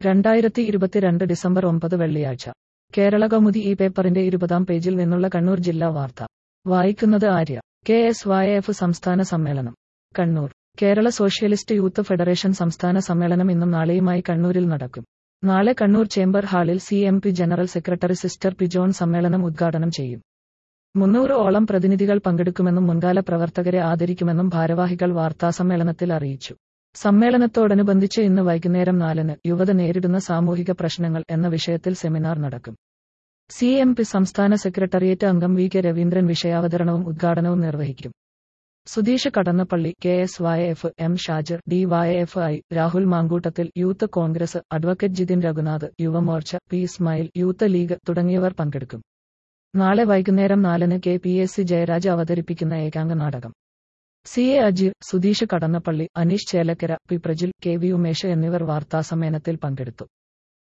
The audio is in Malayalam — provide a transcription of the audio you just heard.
രണ്ടായിരത്തി ഇരുപത്തിരണ്ട് ഡിസംബർ ഒമ്പത് വെള്ളിയാഴ്ച കേരള കൗമുദി ഈ പേപ്പറിന്റെ ഇരുപതാം പേജിൽ നിന്നുള്ള കണ്ണൂർ ജില്ലാ വാർത്ത വായിക്കുന്നത് Arya K S Y F സംസ്ഥാന സമ്മേളനം Kannur Kerala socialist youth federation സംസ്ഥാന സമ്മേളനം ഇന്നും നാളെയുമായി കണ്ണൂരിൽ നടക്കും നാളെ കണ്ണൂർ ചേംബർ ഹാളിൽ C M P general secretary sister P John സമ്മേളനം ഉദ്ഘാടനം ചെയ്യും മുന്നൂറ് ഓളം പ്രതിനിധികൾ പങ്കെടുക്കുമെന്നും മുൻകാല പ്രവർത്തകരെ ആദരിക്കുമെന്നും ഭാരവാഹികൾ വാർത്താസമ്മേളനത്തിൽ അറിയിച്ചു സമ്മേളനത്തോടനുബന്ധിച്ച് ഇന്ന് വൈകുന്നേരം നാലിന് യുവത നേരിടുന്ന സാമൂഹിക പ്രശ്നങ്ങൾ എന്ന വിഷയത്തിൽ സെമിനാർ നടക്കും സി എം പി സംസ്ഥാന സെക്രട്ടേറിയറ്റ് അംഗം വി കെ രവീന്ദ്രൻ വിഷയാവതരണവും ഉദ്ഘാടനവും നിർവഹിക്കും Sudheesh Kadannappally K S Y F M Shajar D Y F I Rahul Mamkootathil youth Congress advocate Jithin Raghunath Yuvamorcha P Ismail youth league തുടങ്ങിയവർ പങ്കെടുക്കും നാളെ വൈകുന്നേരം നാലിന് K P S C Jayaraj അവതരിപ്പിക്കുന്ന ഏകാംഗ നാടകം C A Ajeer Sudheesh Kadannappally Aneesh Chelakkara P Prajil K V Umesh എന്നിവർ വാർത്താസമ്മേളനത്തിൽ പങ്കെടുത്തു